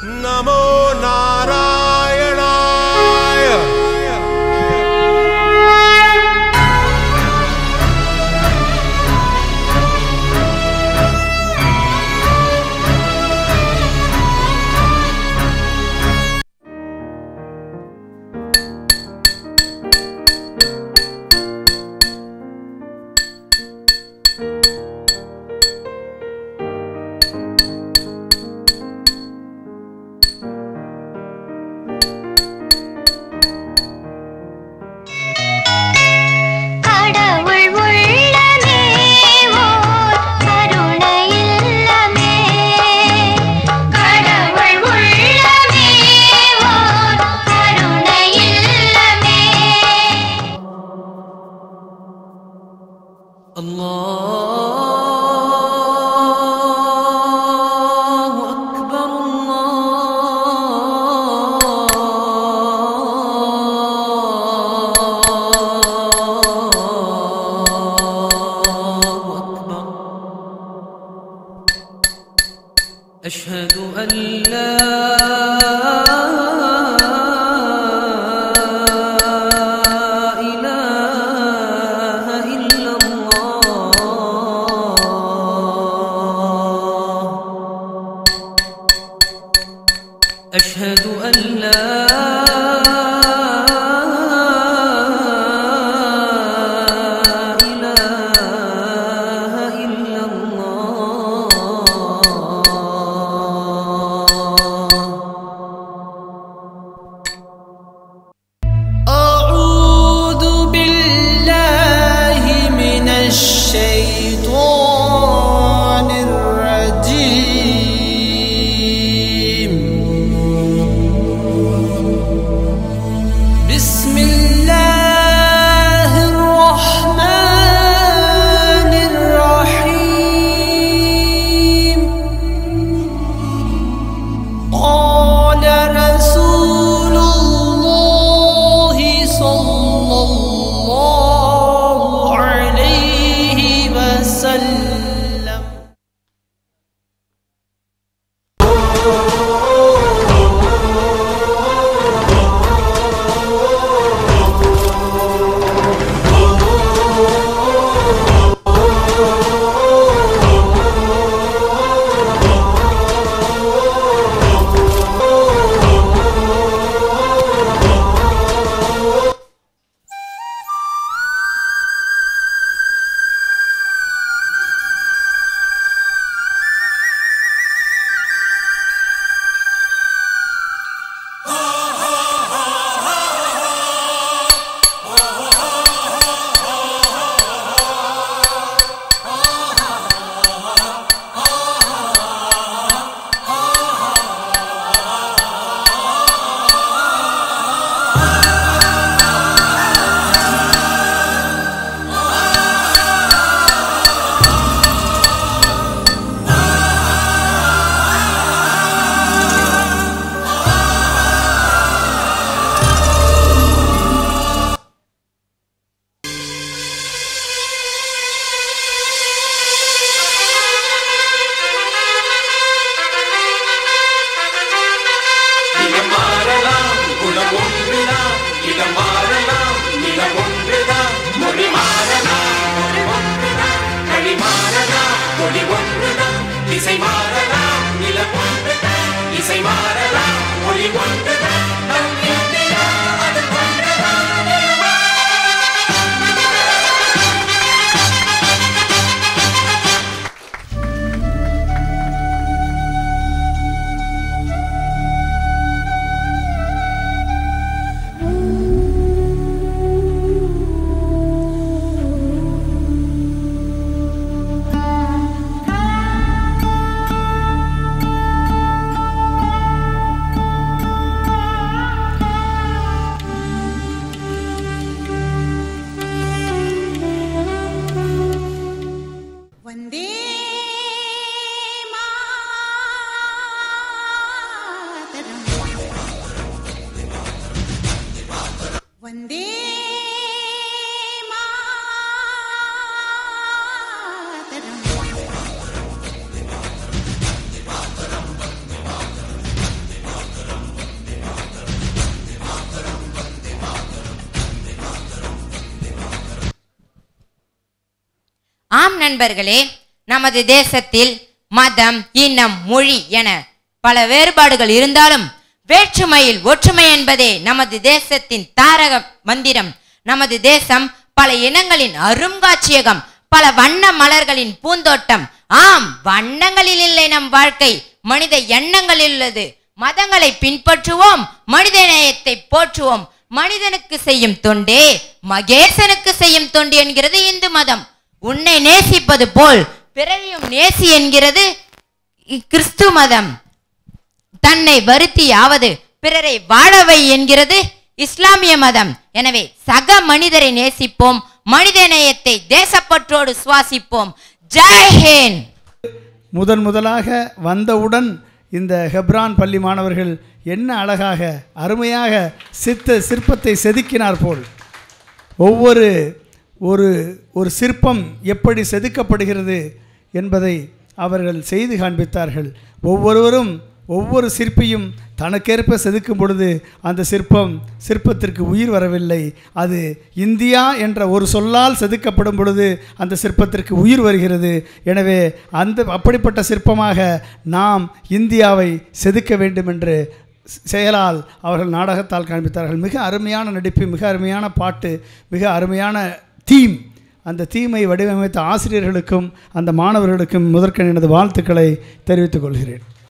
नमो नारायणाय கடவுள் உள்ளமே ஓர் கருணை இல்லமே கடவுள் உள்ளமே ஓர் கருணை இல்லமே الله أكبر الله أكبر أشهد أن لا إله إلا الله أشهد أن لا إله إلا الله أعوذ بالله من الشيطان الرجيم بسم الله الرحمن الرحيم قال رسول الله صلى الله عليه وسلم இடம் மாறலாம் குணம் ஒன்றுதான் இடம் மாறலாம் நிலம் ஒன்றுதான் மொழி மாறலாம் மொழி ஒன்றுதான் வழி மாறலாம் மொழி ஒன்றுதான் இசை மாறலாம் நிலம் ஒன்றுதான் இசை மாறலாம் மொழி ஒன்றுதான் நம் இந்தியா அது ஒன்றுதான் वन्दे मातरम् वन्दे मातरम् நண்பர்களே நமது தேசத்தில் மதம் இனம் மொழி என பல வேறுபாடுகள் இருந்தாலும் வேற்றுமையில் ஒற்றுமை என்பதே நமது தேசத்தின் தாரக மந்திரம் நமது தேசம் பல இனங்களின் அருங்காட்சியகம் பல வண்ண மலர்களின் பூந்தோட்டம் ஆம் வண்ணங்களில் இல்லை நம் வாழ்க்கை மனித எண்ணங்களில் உள்ளது மதங்களை பின்பற்றுவோம் மனித நேயத்தை போற்றுவோம் மனிதனுக்கு செய்யும் தொண்டே மகேசனுக்கு செய்யும் தொண்டு என்கிறது இந்து மதம் உன்னை நேசிப்பது போல் பிறரையும் நேசி என்கிறது இ- கிறிஸ்து மதம் தன்னை வருத்தியாவது பிறரை வாழவை என்கிறது இஸ்லாமிய மதம் எனவே சக மனிதரை நேசிப்போம் மனித நேயத்தை தேசப்பற்றோடு சுவாசிப்போம் ஜெய் ஹிந்த் முதன் முதலாக வந்தவுடன் இந்த ஹெப்ரான் பள்ளி மாணவர்கள் என்ன அழகாக அருமையாக சித்த சிற்பத்தை செதுக்கினார் போல் ஒவ்வொரு ஒரு ஒரு சிற்பம் எப்படி செதுக்கப்படுகிறது என்பதை அவர்கள் செய்து காண்பித்தார்கள் ஒவ்வொருவரும் ஒவ்வொரு சிற்பியும் தனக்கேற்ப செதுக்கும் பொழுது அந்த சிற்பம் சிற்பத்திற்கு உயிர் வரவில்லை அது இந்தியா என்ற ஒரு சொல்லால் செதுக்கப்படும் பொழுது அந்த சிற்பத்திற்கு உயிர் வருகிறது எனவே அந்த அப்படிப்பட்ட சிற்பமாக நாம் இந்தியாவை செதுக்க வேண்டும் என்று செயலால் அவர்கள் நாடகத்தால் காண்பித்தார்கள் மிக அருமையான நடிப்பு மிக அருமையான பாட்டு மிக அருமையான தீம் அந்த தீமை வடிவமைத்த ஆசிரியர்களுக்கும் அந்த மாணவர்களுக்கும் முதற்கண் எனது வாழ்த்துக்களை தெரிவித்துக் கொள்கிறேன்